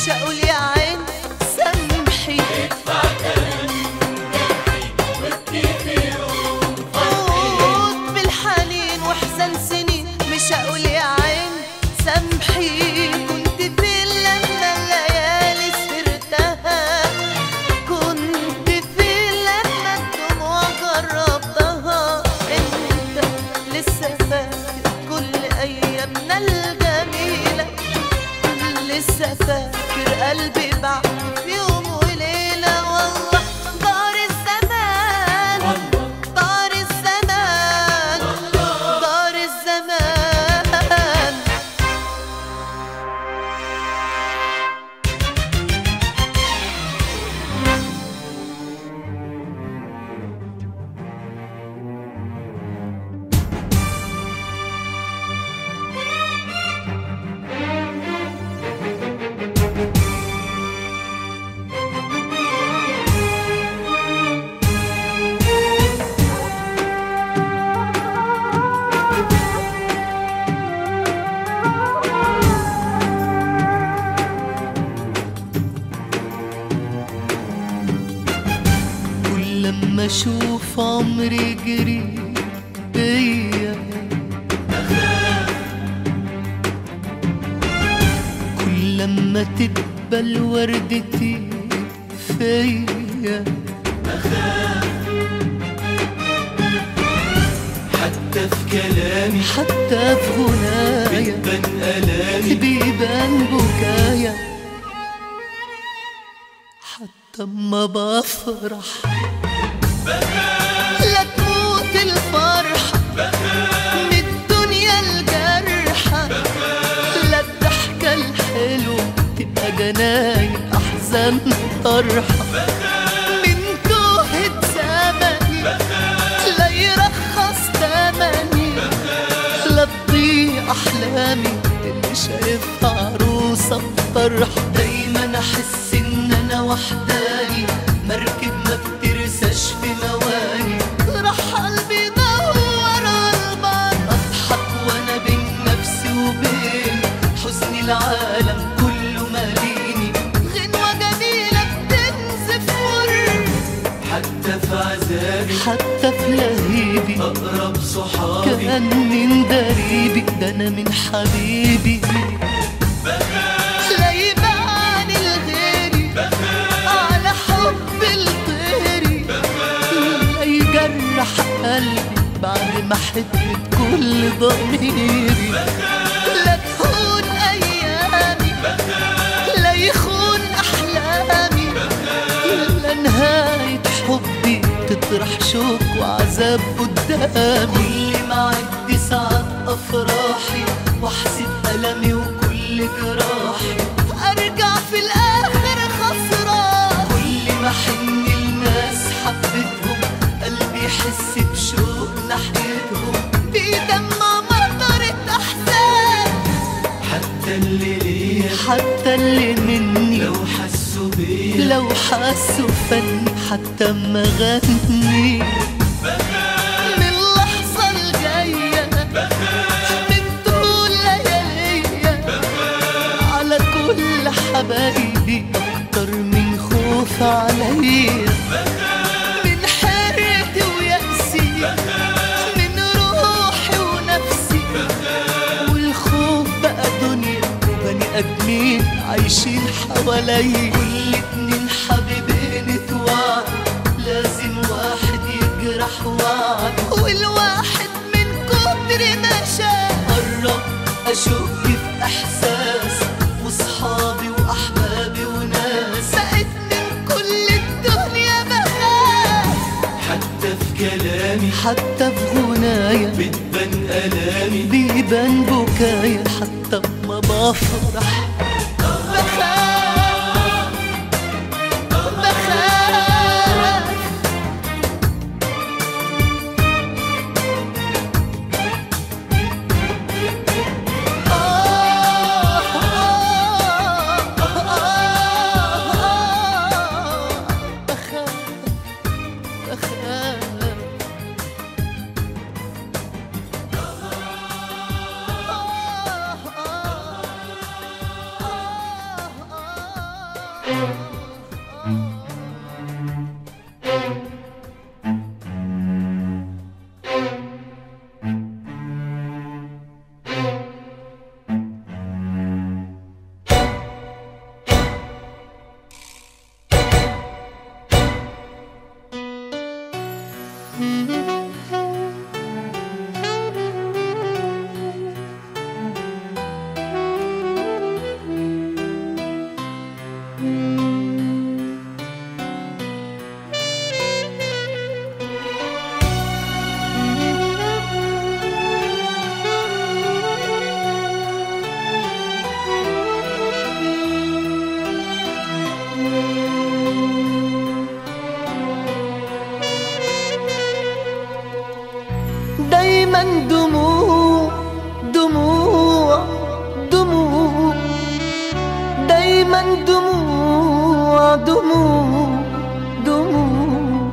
مش هقول يا عين سامحي قوت بالحنين واحزان سنين مش هقول يا عين سامحي كنت فين لما الليالي سهرتها كنت فين لما الدموع جربتها انت لسه فاكر كل ايامنا الجميله لسه فاكر قلبي بعد في يوم وليله والله دار الزمان دار الزمان دار الزمان كل لما اشوف عمري جري بيا كل لما تدبل وردتي فيا حتى في كلامي حتى في غنايا بتبان آلامي بيبان بكايا حتى اما بفرح لا تموت الفرحة من الدنيا الجرحة لا الضحكة الحلوة تبقى جناين أحزان طرحة من توهة زمني لا يرخص تمني لا تضيع أحلامي اللي شايفها عروسة بطرحة دايما أحس إن أنا وحداني مركب ما بترساش في مواني راح قلبي يدور البر أضحك وأنا بين نفسي وبين حزن العالم كله ماليني غنوة جميلة بتنزف ورد حتى في عذابي حتى في لهيبي أقرب صحابي كان من دريبي ده انا من حبيبي لا يبان الغيري على حب الطيري لا يجرح قلبي بعد ما حبت كل ضميري لا تهون ايامي لا يخون احلامي لا نهاية حبي تطرح شوك وعذاب قدامي كل ما عد ساعات افراحي واحسب المي وكل جراحي ارجع في الاخر خسران كل ما حن الناس حبتهم قلبي يحس بشوق ناحيتهم بيدمع مطرة احزان حتى اللي ليا حتى اللي مني لو حسوا بيا لو حسوا فن حتى ما غني من اللحظة الجاية من طول لياليا على كل حبايبي أكتر من خوف عليا من حيرتي ويأسي من روحي ونفسي والخوف بقى دنيا وبني ادمين عايشين حوالي كل اتنين حبيبين اتوعد لازم واحد يجرح وعد والواحد من كتر ما شاف قرب اشك في احساس وصحابي واحبابي وناس بقيت من كل الدنيا بخاف حتى في كلامي حتى في غنايا بتبان آلامي بيبان بكايا حتى ما بفرح بخاف بخاف دايما دموع دموع دموع دايما دموع دموع دموع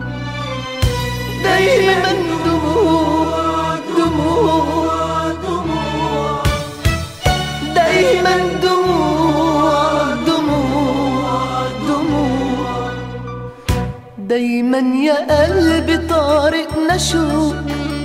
دايما دموع دموع دموع دايما دموع دموع دموع دايما يا قلبي طارق نشوق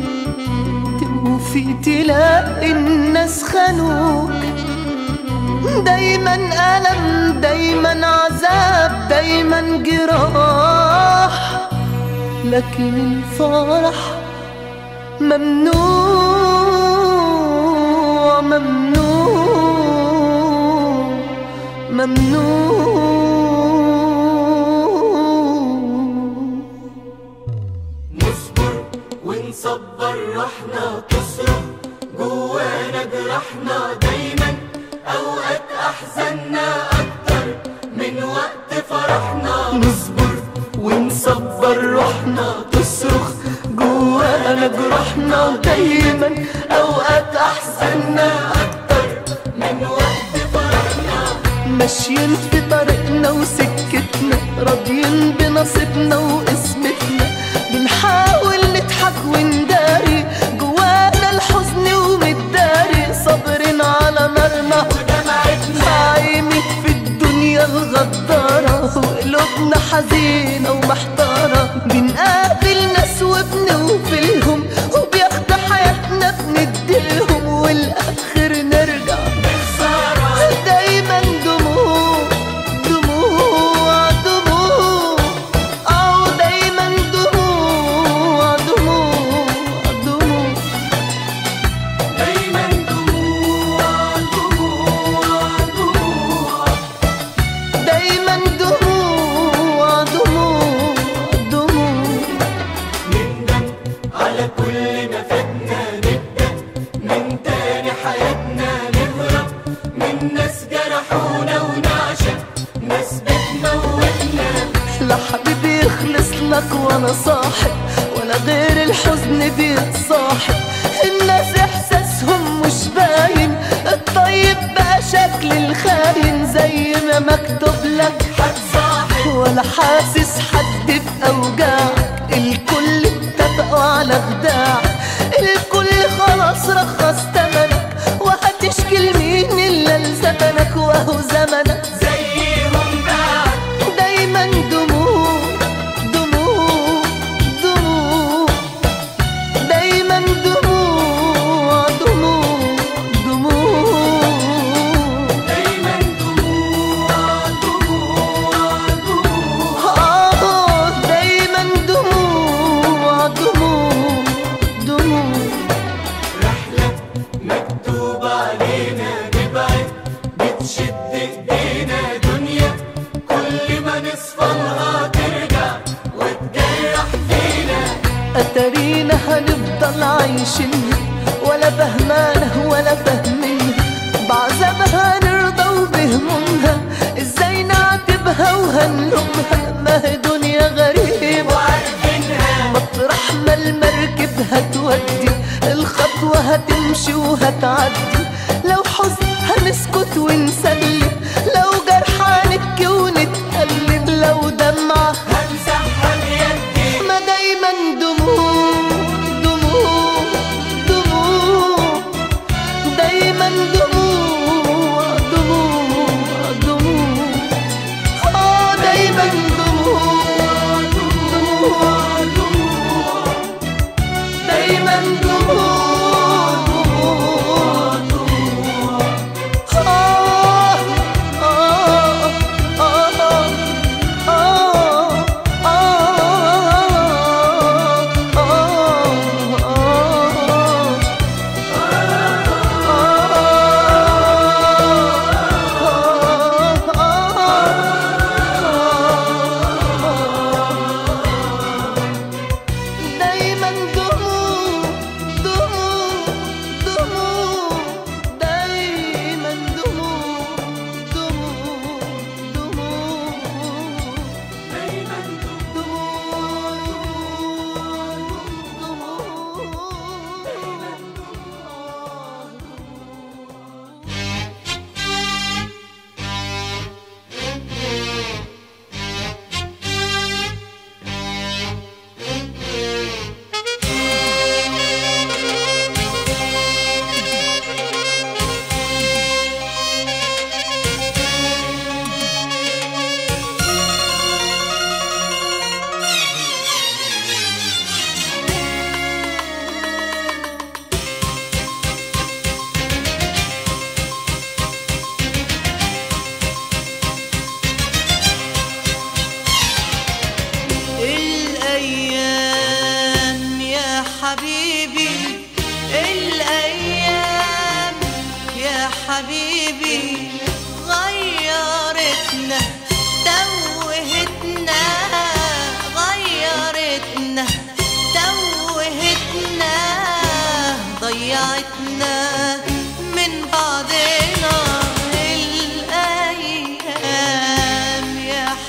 توفي تلاقي الناس خانوك دايما ألم دايما عذاب دايما جراح لكن الفرح ممنوع ممنوع ممنوع نصبر ونصبر روحنا تصرخ جوانا جرحنا دايما اوقات احزاننا اكتر من وقت فرحنا نصبر ونصبر روحنا تصرخ جوانا جرحنا دايما اوقات احزاننا اكتر من وقت فرحنا ماشيين في طريقنا وسكتنا راضيين بنصيبنا وقسمتنا بنحاول نضحك ونداري جوانا الحزن ومتداري صابرين على نارنا عايمين في الدنيا الغدارة وقلوبنا حزينة ومحتارة بنقابل ناس وبنوفلهم وبياخدوا حياتنا بنديلهم والآخر نرجع دايما دموع دموع دموع أو دايما دموع دموع دموع دايما دموع دموع دموع دايما دموع دموع دموع نندم على كل ما فاتنا نبدأ من تاني حياتنا نهرب من ناس جرحونا ونعشق ناس بتموتنا لا حبيبي يخلص لك وانا صاحب ولا غير الحزن بيتصاحب الناس احساسهم مش باين الطيب بقى شكل الخاين زي ما مكتوب لك هتصاحب ولا حاسس حد بأوجاعك الكل اتفقوا على خداعك الكل خلاص رخص تمنك وهتشكي لمين إلا لزمنك وهو زمنك زيهم بعد دايما دموع دموع دموع دايما دموع دموع دموع دايما دموع دموع دموع آه دايما دموع دموع دموع رحلة مكتوب علينا نبعد بتشد ايدينا دنيا كل ما نصفلها ترجع وتجرح فينا أترينا هنفضل عايشين ولا فهمانة ولا فاهمين بعذابها نرضى وبهمومها ازاي نعاتبها وهنلومها ما هي دنيا غريبة وعارفينها مطرح ما المركب هتودي الخطوة هتمشي وهتعدي لو حزن هنسكت ونسلم لو جرح هنبكي ونتألم لو دمعة همسحها بيدي ما دايما دموع دموع دموع دايما دموع دموع دموع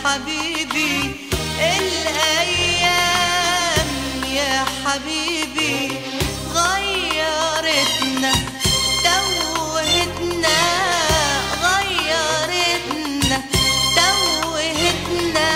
حبيبي الأيام يا حبيبي غيرتنا توهتنا غيرتنا توهتنا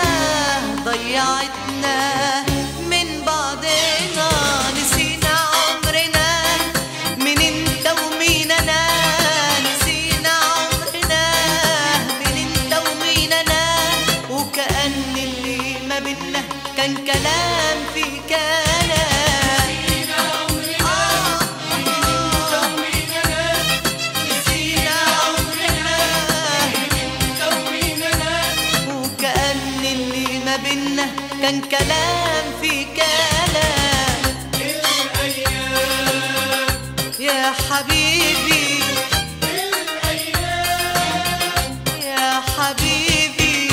ضيعتنا من بعضنا نسينا عمرنا من انت ومين انا نسينا عمرنا من انت ومين انا وكأن اللي ما بينا كان كلام في كلام آه، نسينا عمرنا وكأن اللي ما بينا كان كلام في كلام يا حبيبي يا حبيبي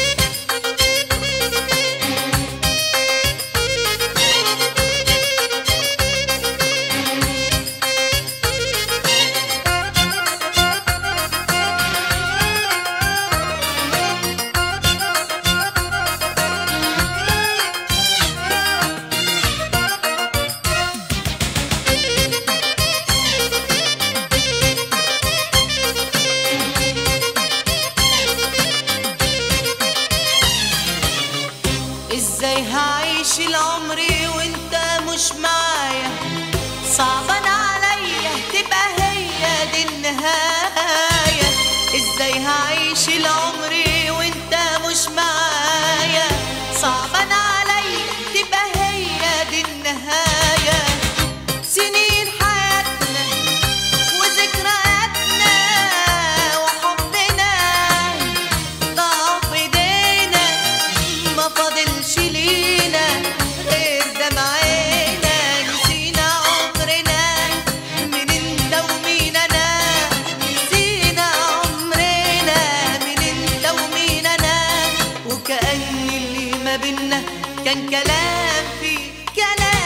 ازاي هعيش العمر وانت مش معايا صعبان عليا تبقى هي دي النهاية ازاي هعيش العمر وانت مش معايا صعبان عليا تبقى هي دي النهاية سنين حياتنا وذكرياتنا وحبنا ضاعوا في ايدينا ما فاضلش لينا غير دمعنا نسينا عمرنا من انت ومين انا نسينا عمرنا من انت ومين انا وكأن اللي ما بينا كان كلام في كلام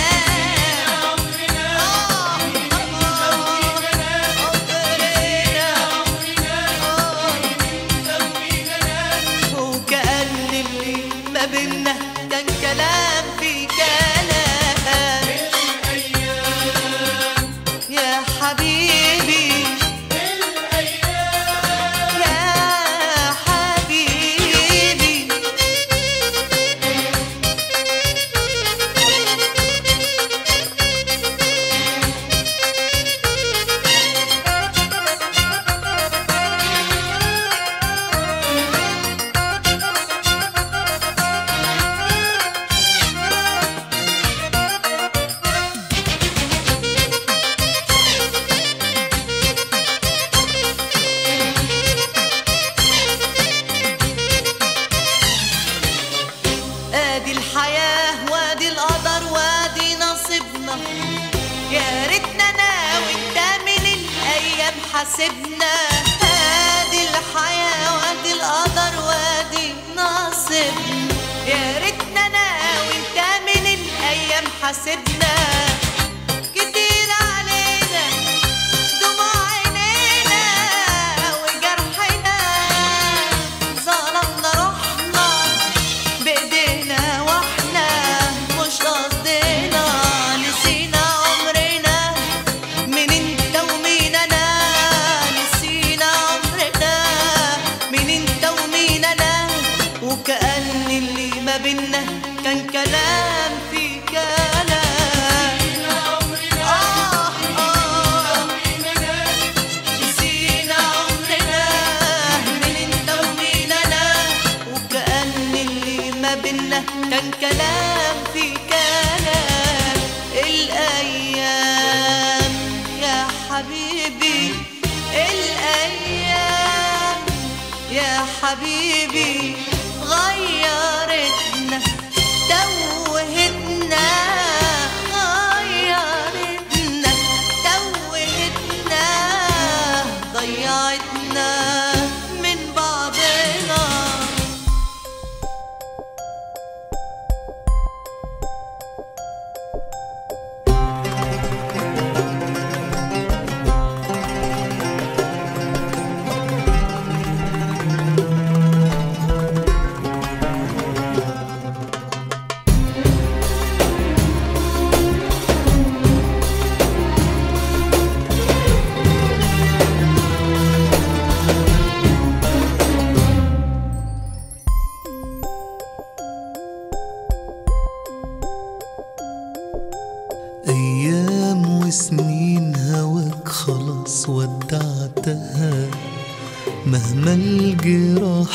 آه، عمرنا وكأن اللي ما بينا كان كلام في كلام يا حبيبي يا حبيبي ادي الحياة وادي القدر وادي نصيبنا يا ريتنا انا وانت من الايام حاسبنا ادي الحياة وادي القدر وادي نصيبنا يا ريتنا انا وانت من الايام حاسبنا كتير علينا دموع عينينا وجرحنا ظلمنا روحنا بايدينا واحنا مش قصدنا نسينا عمرنا من انت ومين انا نسينا عمرنا من انت ومين انا وكأن اللي ما بينا كان كلام في كلام آه آه نسينا عمرنا من انت ومين انا وكأن اللي ما بينا كان كلام في كلام الأيام يا حبيبي الأيام يا حبيبي غيرتنا توهتنا غيرتنا توهتنا ضيعتنا من بعضنا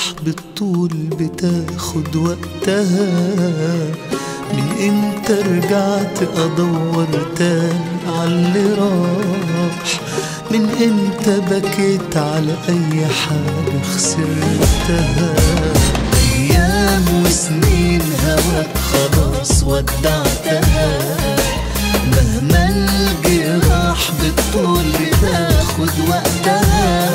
بالطول بتاخد وقتها من امتى رجعت ادور تاني عاللي راح من امتى بكيت على اي حاجة خسرتها ايام وسنين هواك خلاص ودعتها مهما الجراح بالطول بتاخد وقتها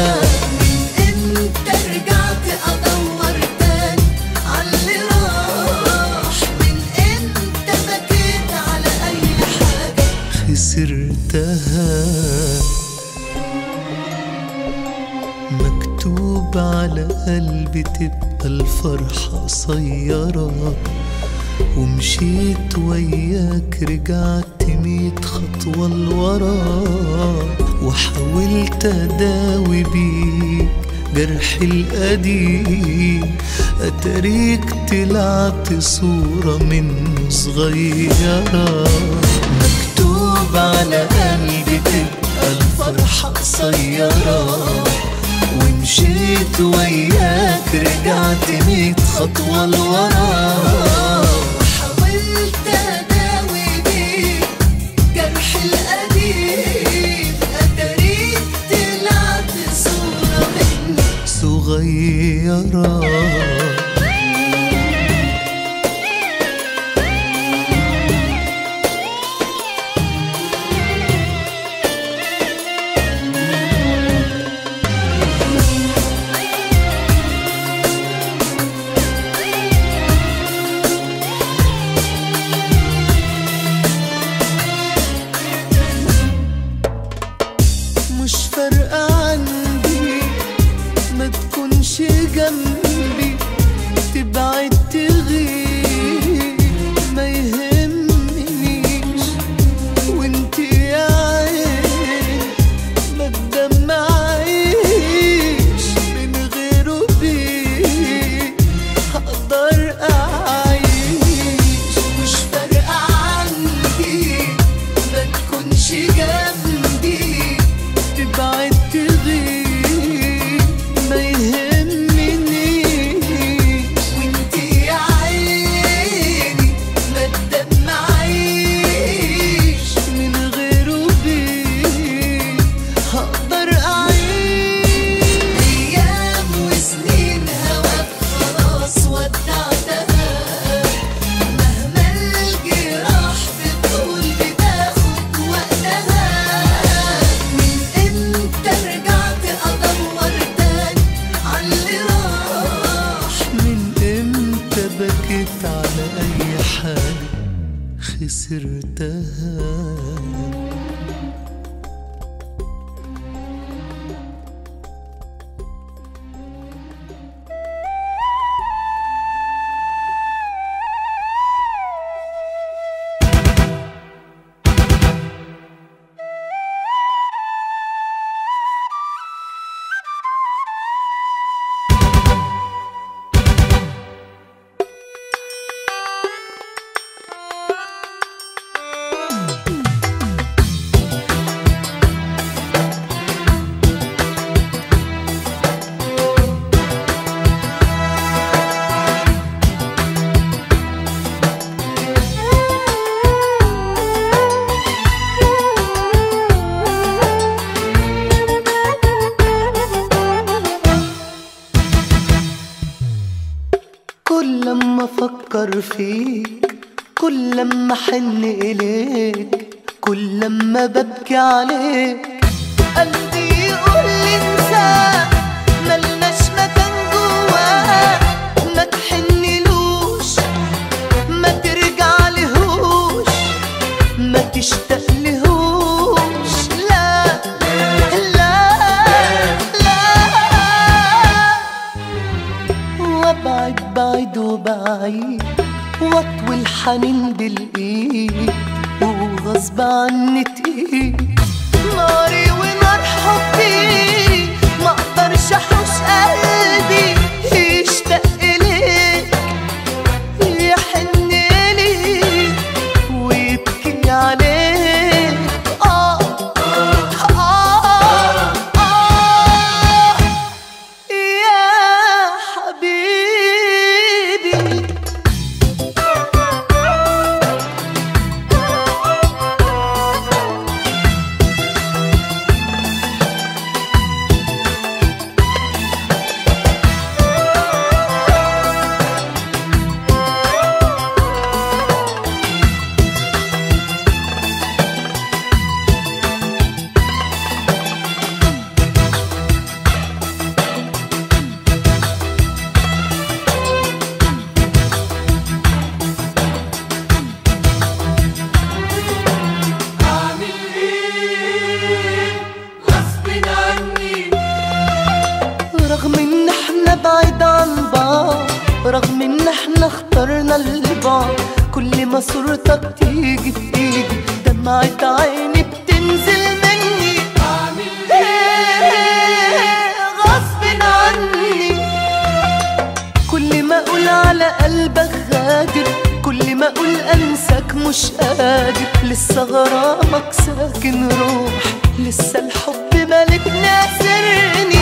انت رجعت ادور تاني عاللي راح من امتى بكيت على اي حاجه خسرتها مكتوب على قلبي تبقى الفرحة قصيرة ومشيت وياك رجعت ميت خطوة لورا وحاولت أداوي بيك جرحي القديم أتاريك طلعت صورة منه صغيرة مكتوب على قلبي تبقى الفرحة قصيرة ومشيت وياك رجعت ميت خطوة لورا حاولت اداوي بيك جرح القديم اتاريك طلعت صوره مني صغيرة مش فارقة عندي ما تكونش جنبي تبعد تغيب ما يهمنيش وانت يا عين ما تدمعيش من غيره بيه هقدر اعيش مش فارقه عندي ما تكونش جنبي تبعد تغيب ما يهمنيش وانت يا عيني ما تدمعيش من غيره بيه هقدر أعيش ايام وسنين هواك خلاص ودعتها مهما الجراح بتقول بتاخد وقتها من امتى رجعت ادور تاني عاللي راح من إمتى بكيت على أي حاجة خسرتها كل لما افكر فيك كل لما احن اليك كل لما ببكي عليك قلبي يقول لي انسى ملناش مكان جواه ما تحنلوش ما ترجع لهوش ما تشتاق لهوش لا لا لا وابعد بعيد وبعيد واطوي الحنين بالايد وغصب عني تقيل ناري ونار حبي ما اقدرش احوش قلبي يشتاق اليك يحن ليك ويبكي عليك آه آه آه يا عن بعض رغم ان احنا اخترنا البعض كل ما صورتك تيجي تيجي دمعة عيني بتنزل مني اعمل ايه إيه غصب عني كل ما اقول على قلبك غادر كل ما اقول انساك مش قادر لسه غرامك ساكن روح لسه الحب مالك ناسرني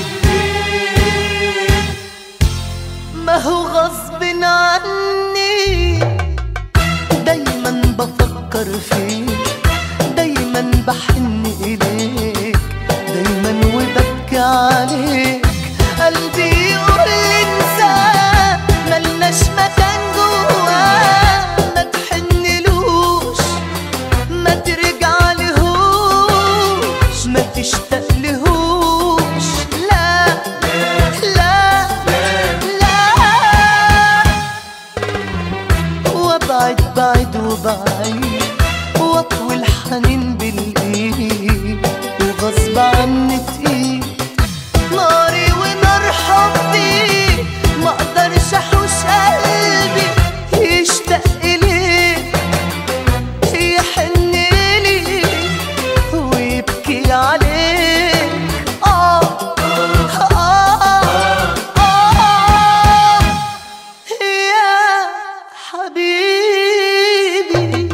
ما هو غصب عني دايما بفكر فيك دايما بحن إليك دايما وببكي عليك قلبي يقول لي انساه ملناش مكان جواه ما تحنلوش ما ترجع لهوش ما تشتاق لهوش لا لا لا وابعد بعد وبعيد واطوي الحنين بالايد وغصب عني تقيل ناري ونار حبي ما اقدرش احوش قلبي يشتاق اليك يحن ليك ويبكي عليك آه آه آه يا حبيبي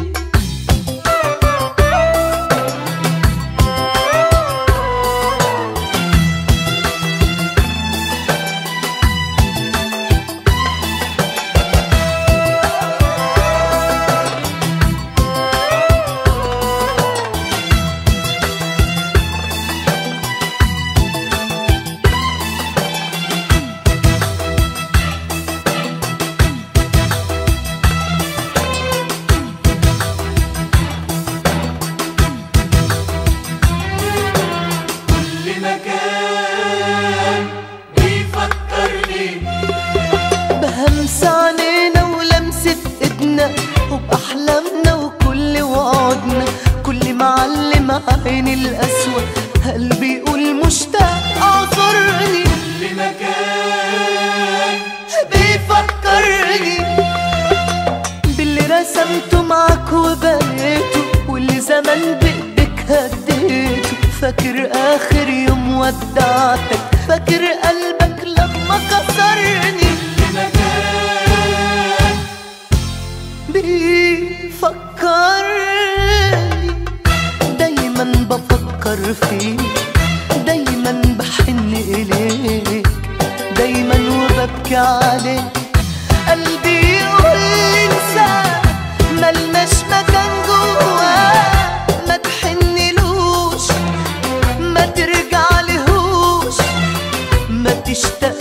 كل مكان بيفكرني بهمس علينا ولمسة ايدنا وبأحلامنا وكل وعدنا كل معلم عيني الأسود قلبي يقول مشتاق اعذرني كل مكان بيفكرني باللي رسمته معاك وبنيته واللي زمان بإيدك هديته فاكر آخر يوم ودعتك فاكر قلبك لما كسرني كل مكان بيفكرني دايما بفكر فيك دايما بحن إليك دايما وببكي عليك قلبي يقول لي انساه ملناش مكان جواه ما تحنلوش ما ترجع لهوش ما تشتاق